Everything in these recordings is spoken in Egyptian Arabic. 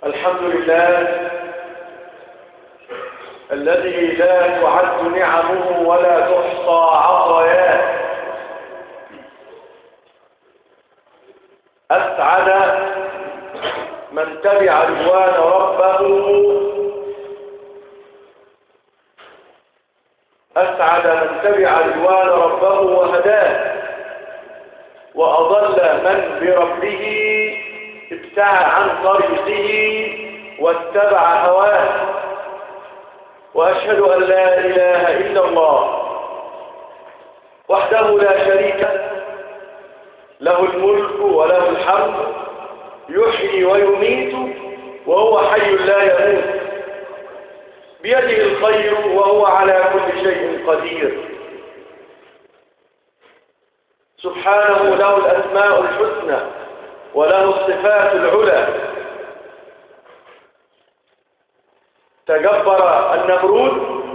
الحمد لله الذي لا تعد نعمه ولا تحصى عطاياه أسعد من تبع رضوان ربه أسعد من تبع رضوان ربه وهداه وأضل من بربه ابتعى عن طريقه واتبع هواه وأشهد أن لا إله إلا الله وحده لا شريك له له الملك وله الحمد يحيي ويميت وهو حي لا يموت بيده الخير وهو على كل شيء قدير سبحانه له الأسماء الحسنى وله الصفات العلى تجبر النمرود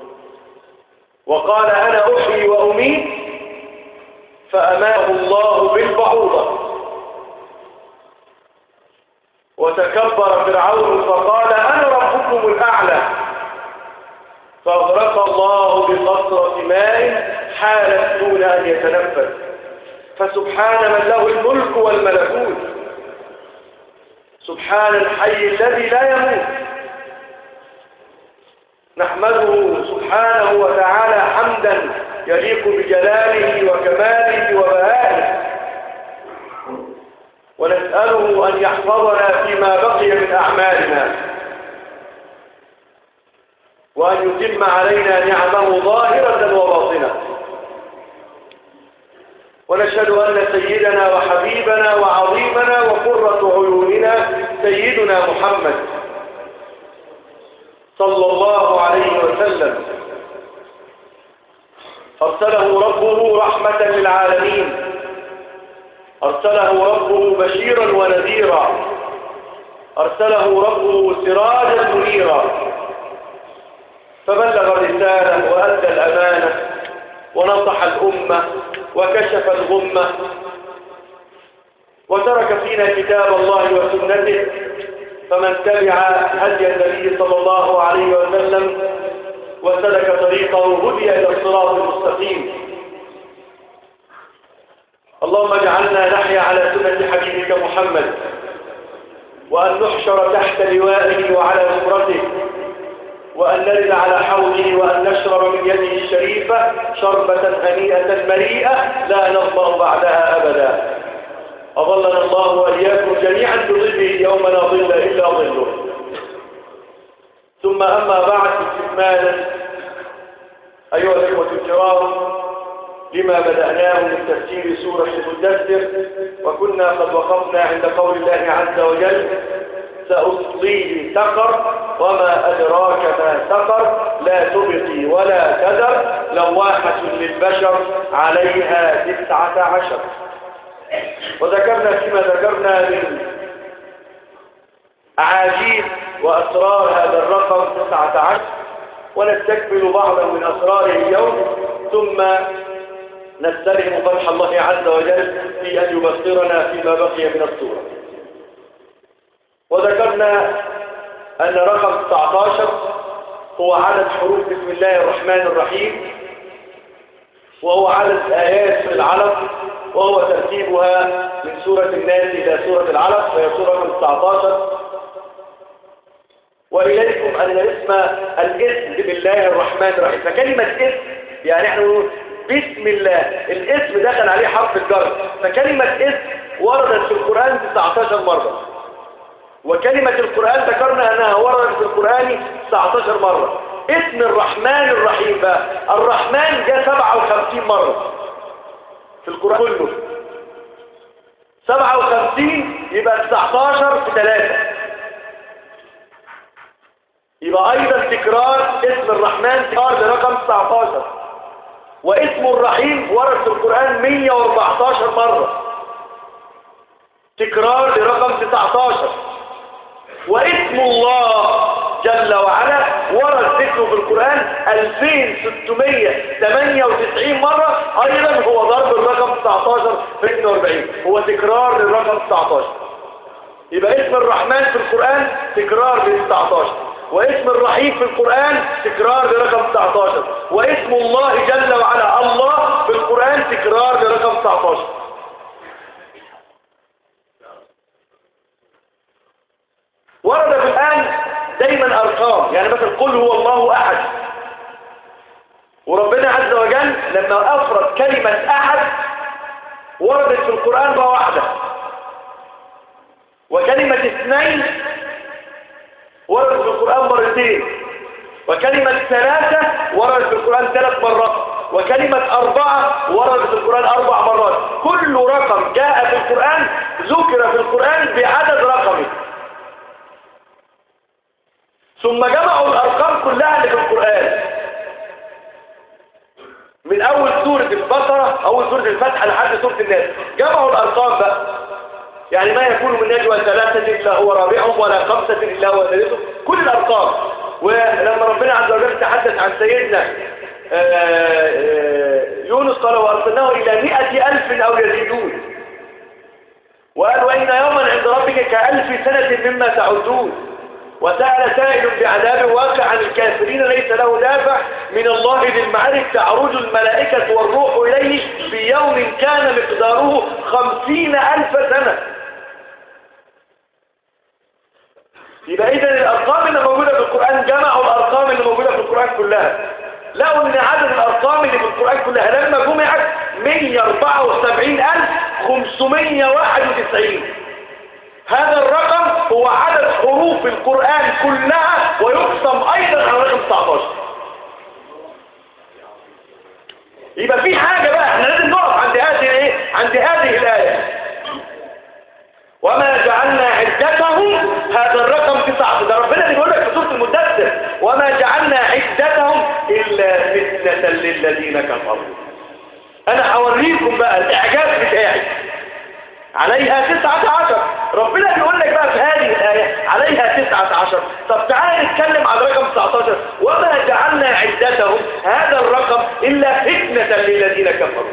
وقال أنا أحيي وأميت فأماه الله بالبعوضة وتكبر فرعون فقال أنا ربكم الأعلى فأغرق الله بقطرة ماء حالت دون أن يتنفس فسبحان من له الملك والملكوت سبحان الحي الذي لا يموت نحمده سبحانه وتعالى حمدا يليق بجلاله وكماله وبهائه ونسأله أن يحفظنا فيما بقي من أعمالنا وأن يتم علينا نعمه ظاهرة وباطنة ونشهد أن سيدنا وحبيبنا وعظيمنا وقرة عيوننا سيدنا محمد صلى الله عليه وسلم أرسله ربه رحمة للعالمين أرسله ربه بشيرا ونذيرا أرسله ربه سراجا منيرا فبلغ الرسالة وأدى الأمانة ونصح الأمة وكشف الغمة وترك فينا كتاب الله وسنته فمن تبع هدي النبي صلى الله عليه وسلم وسلك طريقه هدي إلى الصراط المستقيم اللهم اجعلنا نحيا على سنة حبيبك محمد وأن نحشر تحت لوائه وعلى نصرته وأن نرد على حوضه وأن نشرب من يده الشريفة شربة هنيئة مريئة لا نظمأ بعدها أبدا أظلنا الله وإياكم جميعا بظله يوم لا ظل إلا ظله ثم أما بعد استكمالا أيها الإخوة الكرام لما بدأناه من تفسير سورة المدثر وكنا قد وقفنا عند قول الله عز وجل سأصليه سقر وما أدراك ما سقر لا تبقي ولا تذر لواحة للبشر عليها تسعة عشر وذكرنا فيما ذكرنا من أعاجيب وأسرار هذا الرقم تسعة عشر ونستكمل بعضا من أسراره اليوم ثم نستلهم فرح الله عز وجل في أن يبصرنا فيما بقي من السورة وذكرنا أن رقم 19 هو عدد حروف بسم الله الرحمن الرحيم وهو عدد آيات في العلق وهو ترتيبها من سورة الناس إلى سورة العلق وهي سورة رقم 19 وإليكم أن اسم الاسم بسم الله الرحمن الرحيم فكلمة اسم يعني احنا نقول بسم الله الاسم دخل عليه حرف الجر فكلمة اسم وردت في القرآن 19 مرة وكلمة القرآن ذكرنا أنها وردت في القرآن 19 مرة اسم الرحمن الرحيم بقى الرحمن جاء 57 مرة في القرآن كله 57 يبقى 19 في 3 يبقى أيضا تكرار اسم الرحمن تكرار لرقم 19 واسم الرحيم ورد في القرآن 114 مرة تكرار لرقم 19 واسم الله جل وعلا ورد ذكره في القرآن 2698 مرة أيضا هو ضرب الرقم 19 في 42 هو تكرار للرقم 19 يبقى اسم الرحمن في القرآن تكرار ل 19 واسم الرحيم في القرآن تكرار لرقم 19 واسم الله جل وعلا الله في القرآن تكرار لرقم 19 ورد في الآن دايما أرقام يعني مثلا قل هو الله أحد وربنا عز وجل لما أفرد كلمة أحد وردت في القرآن مرة واحدة وكلمة اثنين وردت في القرآن مرتين وكلمة ثلاثة وردت في القرآن ثلاث مرات وكلمة أربعة وردت في القرآن أربع مرات كل رقم جاء في القرآن ذكر في القرآن بعدد رقمه ثم جمعوا الأرقام كلها اللي في القرآن من أول سورة البقرة أول سورة الفتح لحد سورة الناس جمعوا الأرقام بقى يعني ما يكون من نجوى ثلاثة إلا هو رابعهم ولا خمسة إلا هو ثالثهم كل الأرقام ولما ربنا عز وجل تحدث عن سيدنا آآ آآ يونس قال وأرسلناه إلى مئة ألف أو يزيدون وقال وإن يوما عند ربك كألف سنة مما تعدون وسأل سائل بعذاب واقع عن الكافرين ليس له دافع من الله ذي المعارف تعرج الملائكة والروح إليه في يوم كان مقداره خمسين ألف سنة يبقى إذا الأرقام اللي موجودة في القرآن جمعوا الأرقام اللي موجودة في القرآن كلها لقوا ان عدد الارقام اللي في القرآن كلها لما جمعت 174591 هذا الرقم هو عدد حروف القرآن كلها ويقسم ايضا على رقم 19 يبقى في حاجة بقى احنا لازم نقف عند هذه ايه عند هذه الآية وما جعلنا عدتهم هذا الرقم تسعة ده ربنا اللي بيقول لك في سورة المدثر وما جعلنا عدتهم إلا فتنة للذين كفروا أنا هوريكم بقى الإعجاز بتاعي عليها تسعة عشر ربنا بيقول لك بقى في هذه الآية عليها تسعة عشر طب تعالى نتكلم عن رقم 19 وما جعلنا عدتهم هذا الرقم إلا فتنة للذين كفروا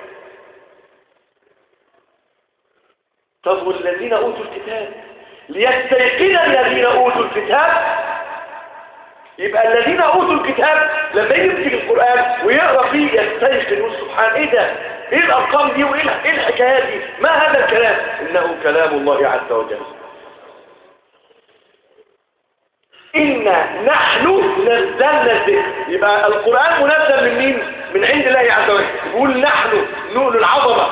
طب والذين أوتوا الكتاب ليستيقن الذين أوتوا الكتاب يبقى الذين أوتوا الكتاب لما يمسك القرآن ويقرأ فيه يستيقن يقول سبحان إيه ده إيه الأرقام دي وإيه إيه الحكايات دي ما هذا الكلام إنه كلام الله عز وجل إنا نحن نزلنا الذكر يبقى القرآن منزل من مين من عند الله عز وجل يقول نحن نقول العظمة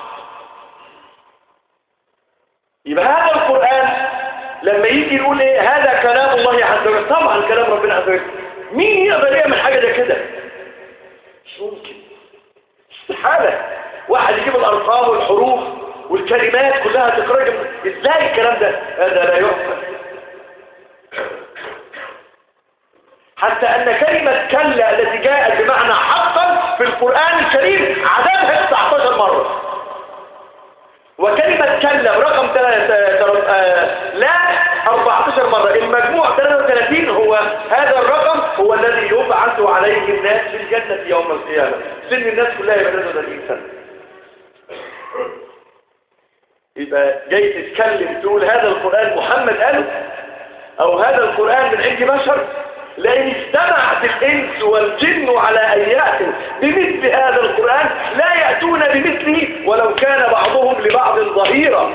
يبقى هذا القرآن لما يجي يقول ايه هذا كلام الله عز وجل طبعا كلام ربنا عز وجل مين يقدر يعمل حاجة زي كده مش ممكن استحالة واحد يجيب الأرقام والحروف والكلمات كلها تخرج ازاي الكلام ده هذا لا يحصل حتى أن كلمة كلا التي جاءت بمعنى حقا في القرآن الكريم عددها 19 مرة وكلمة كلا رقم لا 14 مرة المجموع 33 هو هذا الرقم هو الذي يبعث عليه الناس في الجنة يوم القيامة سن الناس كلها يبقى 33 سنة يبقى جاي تتكلم تقول هذا القرآن محمد قاله أو هذا القرآن من عند بشر لأن اجتمعت الإنس والجن على أن يأتوا بمثل هذا القرآن لا يأتون بمثله ولو كان بعضهم لبعض ظهيرا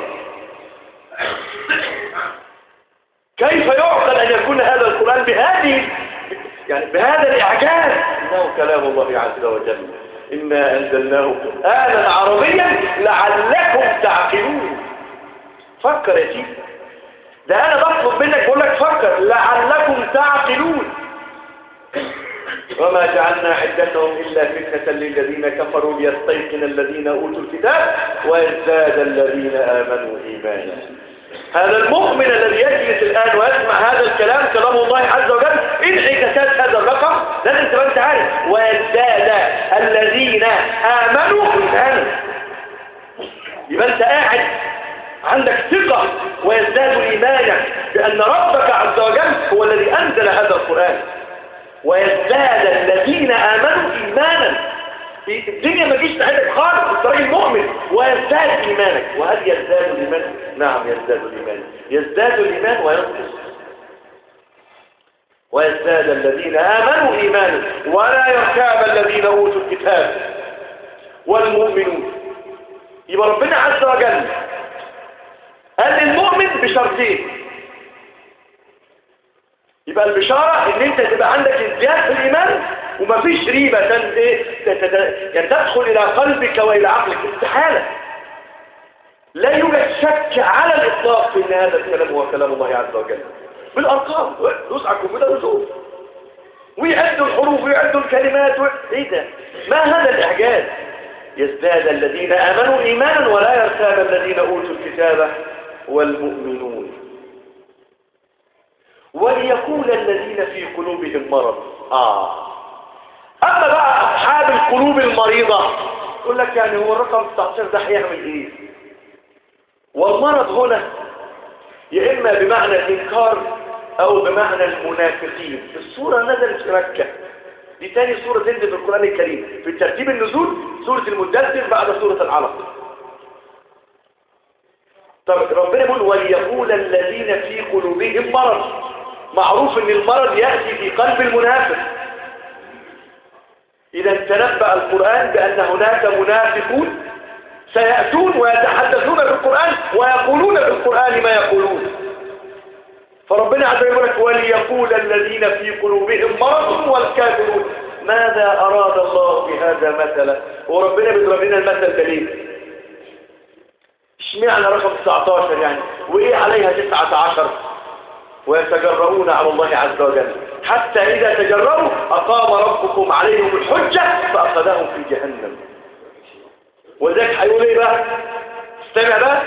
كيف يعقل أن يكون هذا القرآن بهذه يعني بهذا الإعجاز إنه كلام الله عز وجل إنا أنزلناه قرآنا عربيا لعلكم تعقلون فكر يا سيدي ده انا بطلب منك بقول لك فكر لعلكم تعقلون وما جعلنا عدتهم إلا فتنة للذين كفروا ليستيقن الذين أوتوا الكتاب ويزداد الذين آمنوا إيمانا هذا المؤمن الذي يجلس الآن ويسمع هذا الكلام كلام الله عز وجل انعكاسات هذا الرقم لازم تبقى انت عارف ويزداد الذين آمنوا إيمانا يبقى انت قاعد عندك ثقة ويزداد إيمانا بأن ربك عز وجل هو الذي أنزل هذا القرآن ويزداد الذين آمنوا إيمانا الدنيا ما تجيش ناحيتك خالص انت راجل مؤمن ويزداد ايمانك وهل يزداد الايمان نعم يزداد الايمان يزداد الايمان وينقص ويزداد الذين امنوا ايمانا ولا يرتاب الذين اوتوا الكتاب والمؤمنون يبقى ربنا عز وجل قال للمؤمن بشرطين يبقى البشارة ان انت تبقى عندك ازدياد في الايمان ومفيش ريبة تن ايه يعني تدخل الى قلبك والى عقلك استحالة لا يوجد شك على الاطلاق في ان هذا الكلام هو كلام الله عز وجل بالارقام دوس على الكمبيوتر وشوف ويعدوا الحروف ويعدوا الكلمات و... ايه ده ما هذا الاعجاز يزداد الذين امنوا ايمانا ولا يرتاب الذين اوتوا الكتاب والمؤمنون وليقول الذين في قلوبهم مرض آه أما بقى أصحاب القلوب المريضة يقول لك يعني هو الرقم 19 ده هيعمل إيه والمرض هنا يا إما بمعنى الإنكار أو بمعنى المنافقين السورة نزلت في مكة دي تاني سورة تنزل في القرآن الكريم في ترتيب النزول سورة المدثر بعد سورة العلق طب ربنا يقول وليقول الذين في قلوبهم مرض معروف ان المرض يأتي في قلب المنافق إذا تنبأ القرآن بأن هناك منافقون سيأتون ويتحدثون بالقرآن ويقولون بالقرآن ما يقولون فربنا عز وجل يقول لك وليقول الذين في قلوبهم مرض والكافرون ماذا أراد الله بهذا مثلا وربنا بيضرب لنا المثل ده ليه اشمعنى رقم 19 يعني وايه عليها 19 ويتجرؤون على الله عز وجل حتى إذا تجرؤوا أقام ربكم عليهم الحجة فأخذهم في جهنم وذلك هيقول ايه بقى استمع بقى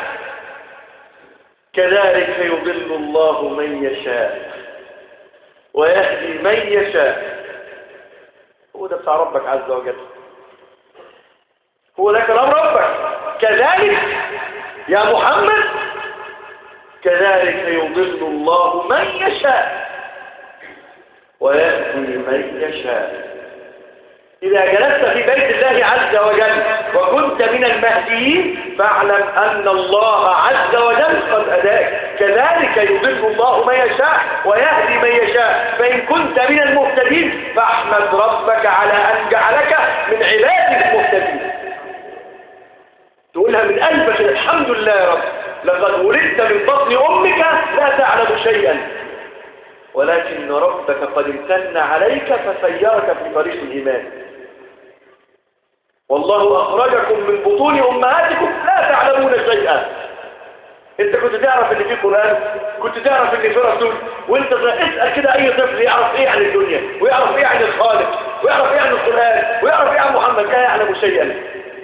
كذلك يضل الله من يشاء ويهدي من يشاء هو ده بتاع ربك عز وجل هو ده كلام ربك كذلك يا محمد كذلك يضل الله من يشاء ويهدي من يشاء إذا جلست في بيت الله عز وجل وكنت من المهديين فاعلم أن الله عز وجل قد أداك كذلك يضل الله من يشاء ويهدي من يشاء فإن كنت من المهتدين فاحمد ربك على أن جعلك من عباد المهتدين تقولها من قلبك الحمد لله يا رب لقد ولدت من بطن أمك لا تعلم شيئا ولكن ربك قد امتن عليك فسيرك في طريق الإيمان والله أخرجكم من بطون أمهاتكم لا تعلمون شيئا انت كنت تعرف ان في قرآن كنت تعرف ان في رسول وانت اسأل كده اي طفل يعرف ايه عن الدنيا ويعرف ايه عن الخالق ويعرف ايه عن القرآن ويعرف ايه عن محمد لا يعلم شيئا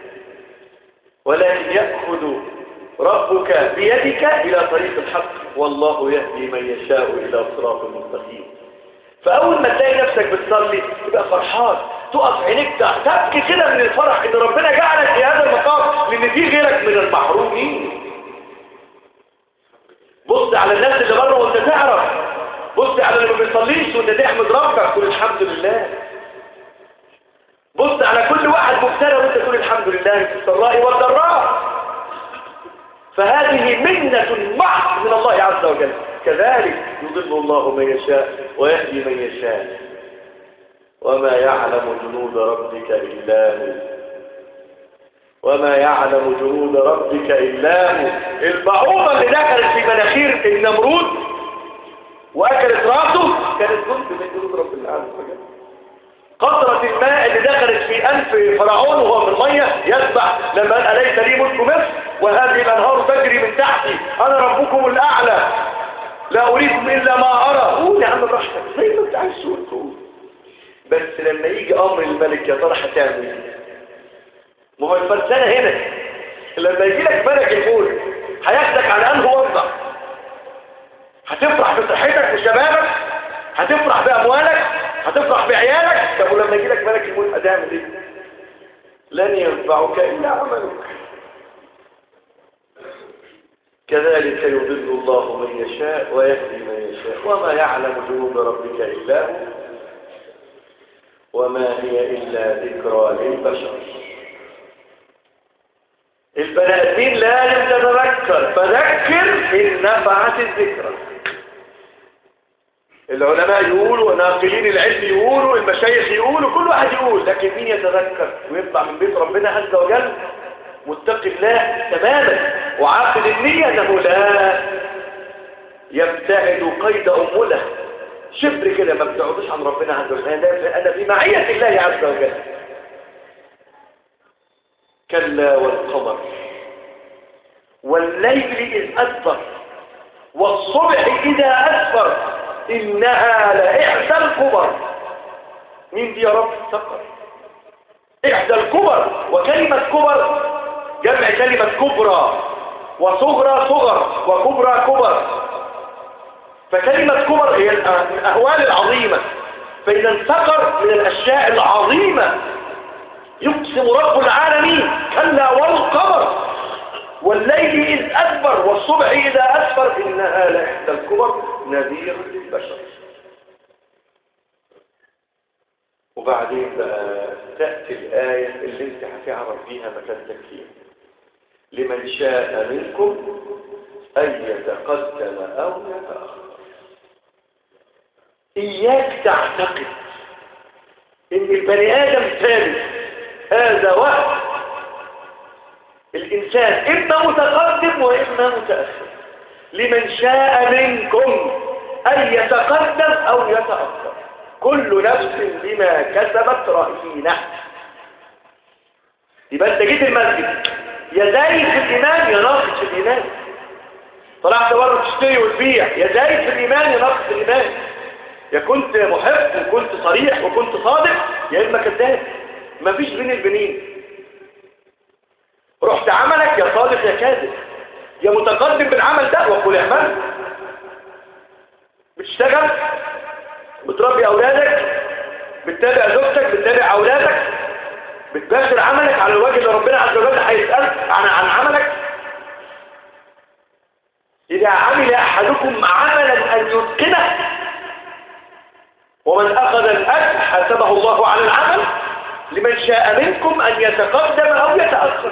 ولكن يأخذ ربك بيدك إلى طريق الحق والله يهدي من يشاء إلى صراط مستقيم فأول ما تلاقي نفسك بتصلي تبقى فرحان تقف عينيك تبكي كده من الفرح إن ربنا جعلك في هذا المقام لأن في غيرك من المحرومين بص على الناس اللي بره وانت تعرف بص على اللي ما بيصليش وانت تحمد ربك تقول الحمد لله بص على كل واحد مبتلى وانت تقول الحمد لله في السراء والضراء فهذه منة محض من الله عز وجل كذلك يضل الله من يشاء ويهدي من يشاء وما يعلم جنود ربك إلا هو وما يعلم جنود ربك إلا هو البعوضة اللي دخلت في مناخير النمرود وأكلت راسه كانت جند من جنود رب العالمين وجل قطرة الماء اللي دخلت في أنف فرعون وهو في المية يسبح لما قال أليس لي ملك مصر وهذه الأنهار تجري من تحتي أنا ربكم الأعلى لا أريكم إلا ما أرى قول يا عم براحتك زي ما أنت عايز تقول بس لما يجي أمر الملك يا ترى هتعمل إيه؟ ما هو الفلسفة هنا لما يجي لك ملك الموت هياخدك على أنه وضع هتفرح بصحتك وشبابك هتفرح بأموالك هتفرح بعيالك طب ولما يجي لك ملك الموت هتعمل ايه لن ينفعك الا عملك كذلك يضل الله من يشاء ويهدي من يشاء وما يعلم جنود ربك الا هو وما هي إلا ذكرى للبشر البني ادمين لازم تتذكر فذكر إن نفعت الذكرى العلماء يقولوا وناقلين العلم يقولوا المشايخ يقولوا كل واحد يقول لكن مين يتذكر ويطلع من بيت ربنا عز وجل متقي الله تماما وعاقد النية أنه لا يبتعد قيد أمله شبر كده ما بتعودش عن ربنا عز وجل أنا في معية الله عز وجل كلا والقمر والليل إذ أدبر والصبح إذا أسفر إنها لإحدى الكبر مين دي يا رب سقر إحدى الكبر وكلمة كبر جمع كلمة كبرى وصغرى صغر وكبرى كبر فكلمة كبر هي الأهوال العظيمة فإذا سقر من الأشياء العظيمة يقسم رب العالمين كلا والقمر والليل إذ أدبر والصبح إذا أسفر إنها لإحدى الكبر نذير للبشر وبعدين بقى تأتي الآية اللي انت هتعرف فيها مكان تكفير لمن شاء منكم أن يتقدم أو يتأخر إياك تعتقد إن البني آدم ثالث هذا وهم الإنسان إما متقدم وإما متأخر لمن شاء منكم أن يتقدم أو يتأخر كل نفس بما كسبت رهينة يبقى انت جيت المسجد يا زايد في الإيمان يا ناقص في الإيمان طلعت بره تشتري وتبيع يا زايد في الإيمان يا ناقص في الإيمان يا كنت محب وكنت صريح وكنت صادق يا إما كذاب مفيش بين البنين رحت عملك يا صادق يا كاذب يا متقدم بالعمل ده وقل اعمل بتشتغل بتربي اولادك بتتابع زوجتك بتتابع اولادك بتباشر عملك على الوجه اللي ربنا عز وجل هيسالك عن عن عملك اذا عمل احدكم عملا ان يتقنه ومن اخذ الاجر حسبه الله على العمل لمن شاء منكم ان يتقدم او يتاخر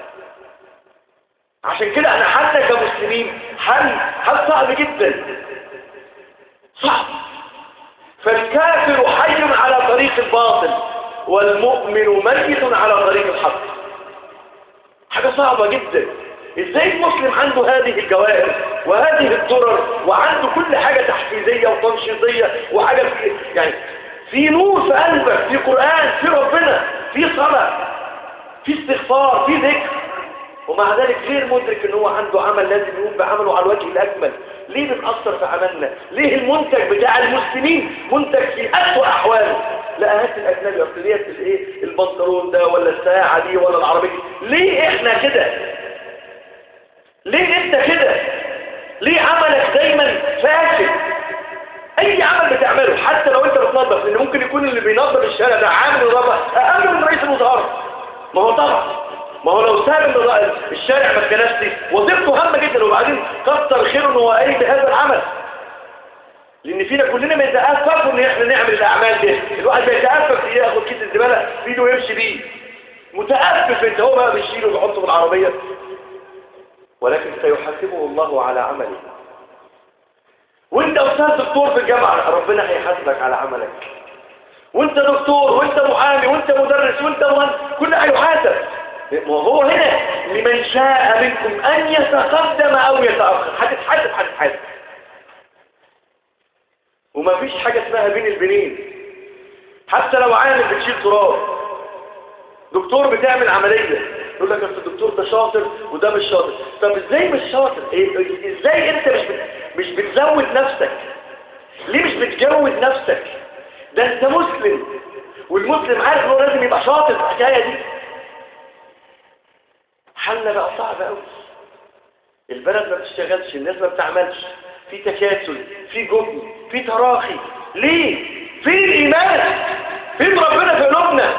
عشان كده احنا حتى كمسلمين حل حل صعب جدا صعب فالكافر حي على طريق الباطل والمؤمن ميت على طريق الحق حاجة صعبة جدا ازاي المسلم عنده هذه الجوائر وهذه الضرر وعنده كل حاجة تحفيزية وتنشيطية وحاجة في يعني في نور في قلبك في قرآن في ربنا في صلاة في استغفار في ذكر ومع ذلك غير مدرك ان هو عنده عمل لازم يقوم بعمله على الوجه الاكمل ليه بنأثر في عملنا ليه المنتج بتاع المسلمين منتج في اسوأ احواله لا هات الاجنبي اصل ديت الايه البنطلون ده ولا الساعه دي ولا العربيه ليه احنا كده ليه انت كده ليه عملك دايما فاسد اي عمل بتعمله حتى لو انت بتنظف لان ممكن يكون اللي بينظف الشارع ده عامل نظافه اقل من رئيس الوزراء ما هو طبعا ما هو لو ساب الشارع ما اتكنسش وظيفته هامه جدا وبعدين كتر خيره ان هو قايم بهذا العمل لان فينا كلنا بنتاسف ان احنا نعمل الاعمال دي الواحد بيتاسف ياخد كيس الزباله في ايده ويمشي بيه متاسف انت هو بقى بيشيله ويحطه في العربيه ولكن سيحاسبه الله على عمله وانت استاذ دكتور في الجامعه ربنا هيحاسبك على عملك وانت دكتور وانت محامي وانت مدرس وانت مهندس كل هيحاسب وهو هنا لمن شاء منكم أن يتقدم أو يتأخر هتتحاسب هتتحاسب وما فيش حاجة اسمها بين البنين حتى لو عامل بتشيل تراب دكتور بتعمل عملية يقول لك اصل الدكتور ده شاطر وده مش شاطر طب ازاي مش شاطر إيه ازاي انت مش بت... مش بتزود نفسك ليه مش بتجود نفسك ده انت مسلم والمسلم عارف انه لازم يبقى شاطر في الحكايه دي حالنا بقى صعب قوي البلد ما بتشتغلش الناس ما بتعملش في تكاسل في جبن في تراخي ليه فين الايمان فين ربنا في قلوبنا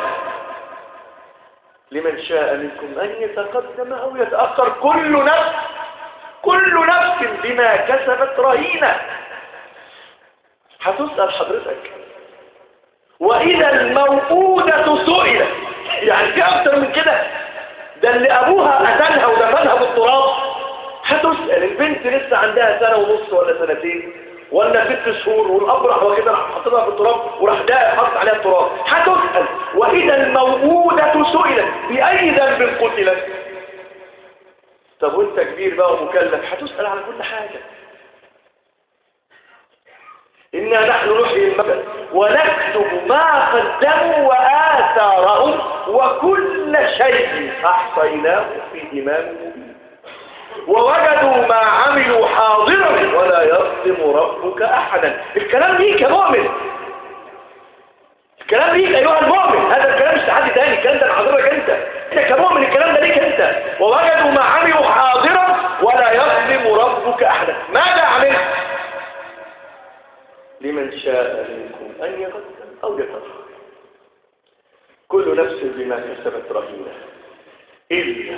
لمن شاء منكم ان يتقدم او يتاخر كل نفس كل نفس بما كسبت رهينه هتسال حضرتك وإذا الموءودة سئلت يعني في أكتر من كده ده اللي أبوها قتلها ودفنها بالتراب هتسأل البنت لسه عندها سنة ونص ولا سنتين ولا ست شهور والأب راح واخدها راح حاططها في التراب وراح ده حط عليها التراب هتسأل وإذا الموءودة سئلت بأي ذنب قتلت طب وانت كبير بقى ومكلف هتسأل على كل حاجة إنا نحن نحيي الموتى ونكتب ما قدموا وآثارهم وكل شيء أحصيناه في إمام مبين ووجدوا ما عملوا حاضرا ولا يظلم ربك أحدا الكلام ليك يا مؤمن الكلام ليك أيها المؤمن هذا الكلام مش لحد تاني الكلام ده لحضرتك أنت أنت كمؤمن الكلام ده ليك أنت ووجدوا ما عملوا حاضرا ولا يظلم ربك أحدا ماذا عملت لمن شاء منكم أن يقدم أو يتأخر كل نفس بما كسبت رهينة إلا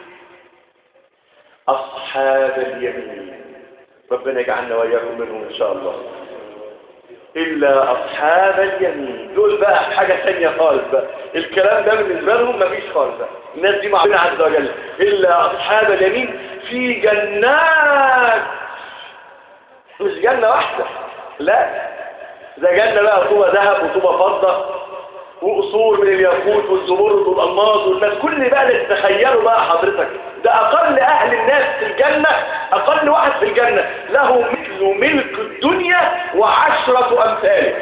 أصحاب اليمين ربنا يجعلنا وإياكم منهم إن شاء الله إلا أصحاب اليمين دول بقى حاجة ثانية خالص بقى الكلام ده بالنسبة لهم مفيش خالص بقى الناس دي مع ربنا عز وجل إلا أصحاب اليمين في جنات مش جنة واحدة لا ده جنة بقى طوبة ذهب وطوبة فضة وقصور من الياقوت والزمرد والألماظ والناس كل بقى اللي تتخيلوا بقى حضرتك ده أقل أهل الناس في الجنة أقل واحد في الجنة له مثل ملك الدنيا وعشرة أمثاله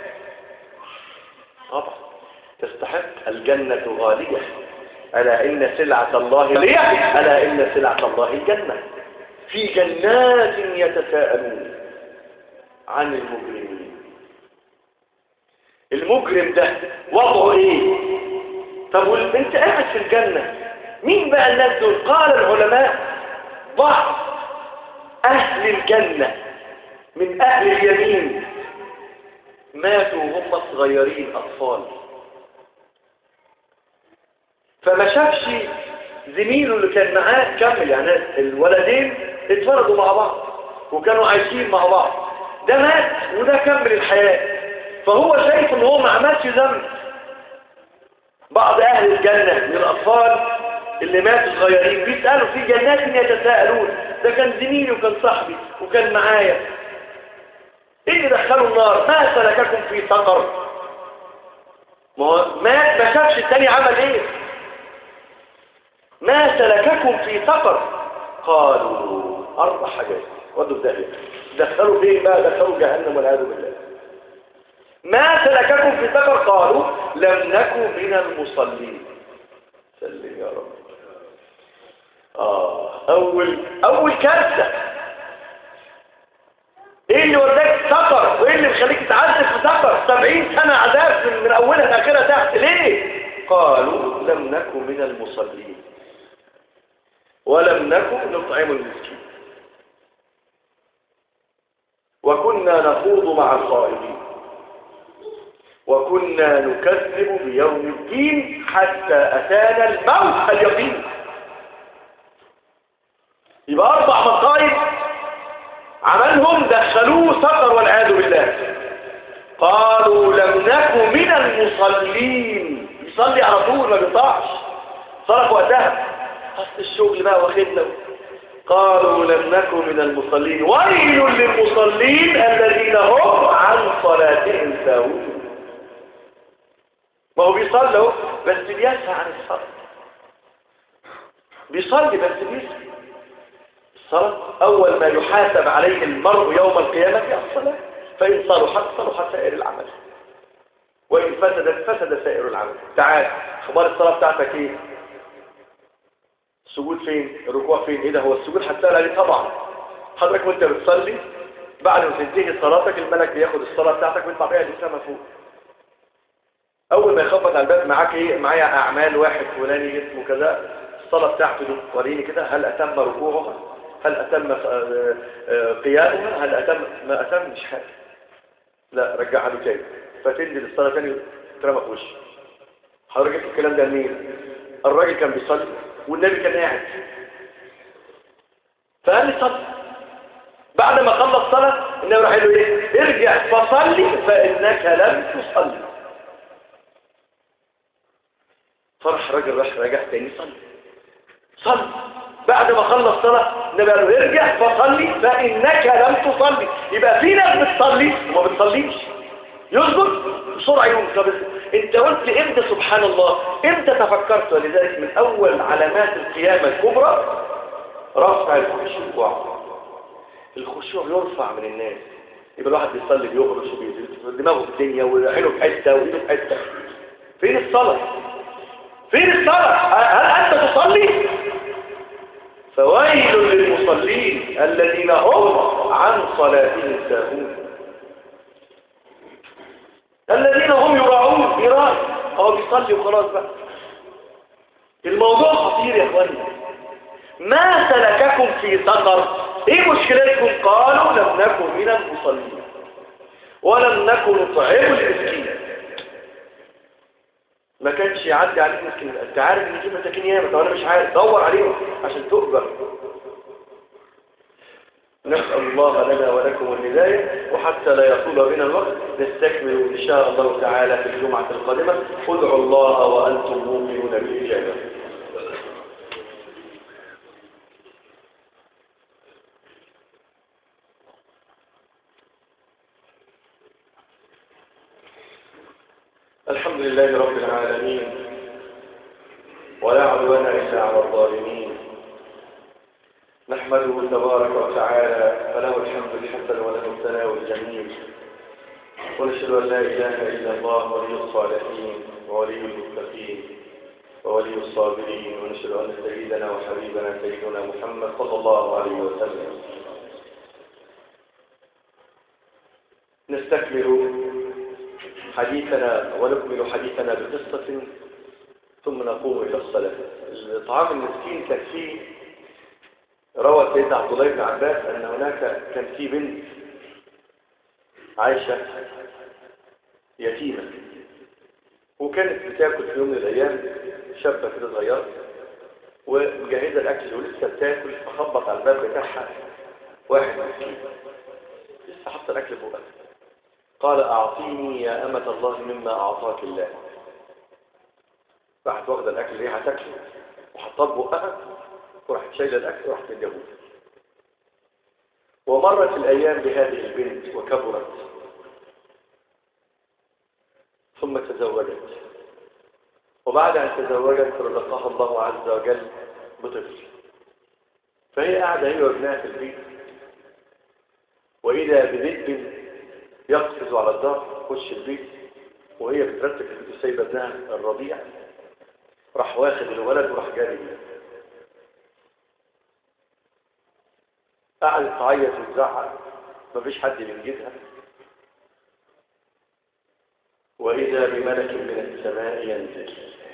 طبعا تستحق الجنة غالية ألا إن سلعة الله غالية ألا إن سلعة الله الجنة في جنات يتساءلون عن المجرمين المجرم ده وضعه ايه طب انت قاعد في الجنة مين بقى الناس دول قال العلماء بعض اهل الجنة من اهل اليمين ماتوا هم صغيرين اطفال فما شافش زميله اللي كان معاه كمل يعني الولدين اتفرضوا مع بعض وكانوا عايشين مع بعض ده مات وده كمل الحياة فهو شايف ان هو ما عملش ذنب بعض اهل الجنة من الاطفال اللي ماتوا صغيرين بيسألوا في جنات يتساءلون ده كان زميلي وكان صاحبي وكان معايا ايه اللي دخلوا النار ما سلككم في سقر ما هو مات ما شافش التاني عمل ايه ما سلككم في سقر قالوا اربع حاجات ودوا في داهيه دخلوا فين بقى دخلوا جهنم والعياذ بالله ما سلككم في سقر قالوا لم نكن من المصلين سلم يا رب آه أول أول كارثة إيه اللي وداك سقر وإيه اللي مخليك تعذب في سقر سبعين سنة عذاب من, من أولها لآخرها تحت ليه قالوا لم نكن من المصلين ولم نكن نطعم المسكين وكنا نخوض مع الخائضين وكنا نكذب بيوم الدين حتى أتانا الموت اليقين يبقى أربع مصائب عملهم دخلوه سقر والعياذ بالله قالوا لم نكن من المصلين يصلي على طول ما بيطاعش صرف وقتها أصل الشغل بقى واخدنا قالوا لم نكن من المصلين ويل للمصلين الذين هم عن صلاتهم ساهون ما هو بيصلي اهو بس بيسهى عن الصلاة بيصلي بس بيسهى الصلاة أول ما يحاسب عليه المرء يوم القيامة هي الصلاة فإن صلحت صلح سائر العمل وإن فسدت فسد سائر العمل تعال أخبار الصلاة بتاعتك إيه السجود فين الركوع فين إيه ده هو السجود هتسأل عليه طبعا حضرتك وانت بتصلي بعد ما تنتهي صلاتك الملك بياخد الصلاة بتاعتك ويطلع بيها للسما فوق اول ما يخبط على الباب معاك ايه معايا اعمال واحد فلاني اسمه كذا الصلاه بتاعته دي وريني كده هل اتم ركوعها هل اتم قيامها هل اتم ما اتمش حاجه لا رجعها له تاني فتنزل الصلاه تاني ترمى في وشه حضرتك جبت الكلام ده منين الراجل كان بيصلي والنبي كان قاعد فقال لي صلي بعد ما خلص صلاه النبي راح له ايه ارجع فصلي فانك لم تصلي فرح الراجل راح راجع تاني صلي صلي بعد ما خلص صلاة النبي قال له ارجع فصلي فإنك لم تصلي يبقى في ناس بتصلي وما بتصليش يصبر بسرعة يوم طب انت قلت امتى سبحان الله امتى تفكرت ولذلك من اول علامات القيامة الكبرى رفع الخشوع الخشوع يرفع من الناس يبقى الواحد بيصلي بيغرش وبيزيد دماغه في الدنيا وعينه في حته وايده في حته فين الصلاه فين الصلاه هل انت تصلي فويل للمصلين الذين هم عن صلاتهم ساهون الذين هم يراعون يراعي هو بيصلي وخلاص بقى الموضوع خطير يا اخواني ما سلككم في سقر ايه مشكلتكم قالوا لم نكن من المصلين ولم نكن نطعم المسكين ما كانش يعدي عليك مسكين انت عارف ان في مساكين ياما طب انا مش عارف دور عليهم عشان تؤجر نسأل الله لنا ولكم الهداية وحتى لا يطول بنا الوقت نستكمل إن شاء الله تعالى في الجمعة القادمة ادعوا الله وأنتم موقنون بالإجابة الحمد لله رب العالمين ولا عدوان إلا على الظالمين نحمده تبارك وتعالى فله الحمد الحسن وله الثناء الجميل ونشهد أن لا إله إلا الله ولي الصالحين وولي المتقين وولي الصابرين ونشهد أن سيدنا وحبيبنا سيدنا محمد صلى الله عليه وسلم نستكمل حديثنا ونكمل حديثنا بقصة ثم نقوم إلى الصلاة الطعام المسكين كان فيه روى سيدنا عبد الله بن عباس أن هناك كان في بنت عايشة يتيمة وكانت بتاكل في يوم من الأيام شابة كده صغيرة ومجهزة الأكل ولسه بتاكل فخبط على الباب بتاعها واحد مسكين لسه حاطة الأكل فوق قال أعطيني يا أمة الله مما أعطاك الله راحت واخدة الأكل اللي هي هتاكله وحطاه بقها وراحت شايلة الأكل وراحت مديهوله ومرت الأيام بهذه البنت وكبرت ثم تزوجت وبعد أن تزوجت رزقها الله عز وجل بطفل فهي قاعدة هي وابنها في البيت وإذا بذئب يقفز على الدار خش البيت وهي بترتب في البيت سايبه ابنها الرضيع راح واخد الولد وراح جاري بيه قعدت تعيط وتزعق مفيش حد بينجزها وإذا بملك من السماء ينزل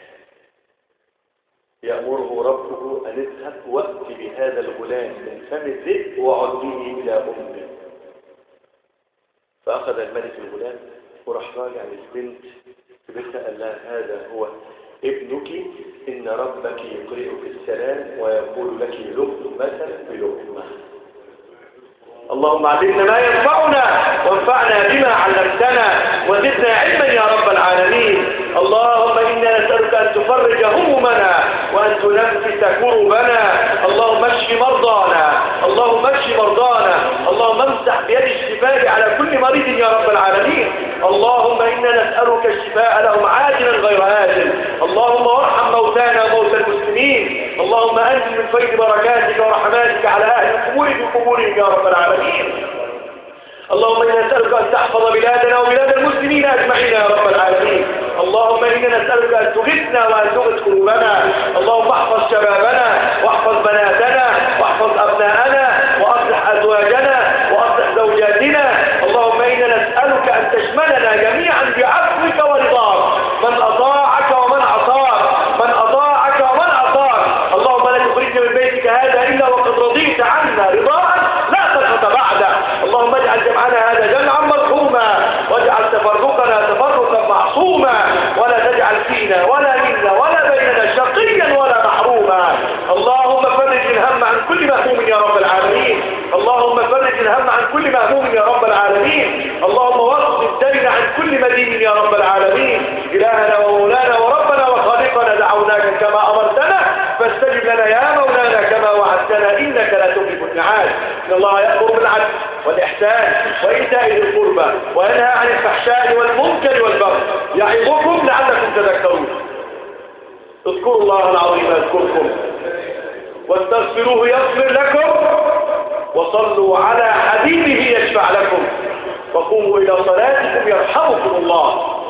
يأمره ربه أن اذهب وأت بهذا الغلام من فم الذئب وعد به إلى أمه فأخذ الملك الغلام وراح راجع للبنت في بيتها قال لها هذا هو ابنك إن ربك يقرئك السلام ويقول لك لقمة بلقمة اللهم علمنا ما ينفعنا وانفعنا بما علمتنا وزدنا علما يا رب العالمين اللهم إنا نسألك أن تفرج همومنا وأن تنفس كربنا اللهم اشف مرضانا اللهم اشف مرضانا اللهم امسح بيد الشفاء على كل مريض يا رب العالمين اللهم إنا نسألك الشفاء لهم عاجلا غير آجل اللهم وارحم موتانا وموتى المسلمين اللهم أنزل من فيض بركاتك ورحماتك على أهل القبور بقبورهم يا رب العالمين اللهم إنا نسألك أن تحفظ بلادنا وبلاد المسلمين أجمعين يا رب العالمين اللهم إنا نسألك أن تغثنا وأن تغث قلوبنا اللهم احفظ شبابنا واحفظ بناتنا واحفظ أبناءنا وأصلح أزواجنا وأصلح زوجاتنا اللهم إنا نسألك أن تشملنا جميعا بعفوك ورضاك من أطاعك ومن عصاك من أطاعك ومن عصاك اللهم لا تخرجنا من بيتك هذا إلا وقد رضيت عنا رضاء لا سخط بعده اللهم اجعل جمعنا هذا جمعا مرحوما واجعل تفرقنا تفرقا معصوما ولا تجعل فينا ولا منا ولا بيننا شقيا ولا محروما اللهم فرج الهم عن كل مهموم يا رب العالمين اللهم فرج الهم عن كل مهموم يا رب العالمين اللهم واقض الدين عن كل مدين يا رب العالمين إلهنا ومولانا وربنا وخالقنا ربنا دعوناك كما أمرتنا فاستجب لنا يا مولانا كما وعدتنا إنك لا تخلف الميعاد إن الله يأمر بالعدل والإحسان وإيتاء ذي القربى وينهى عن الفحشاء والمنكر والبغي يعظكم لعلكم تذكرون اذكروا الله العظيم يذكركم واستغفروه يغفر لكم وصلوا على حبيبه يشفع لكم وقوموا إلى صلاتكم يرحمكم الله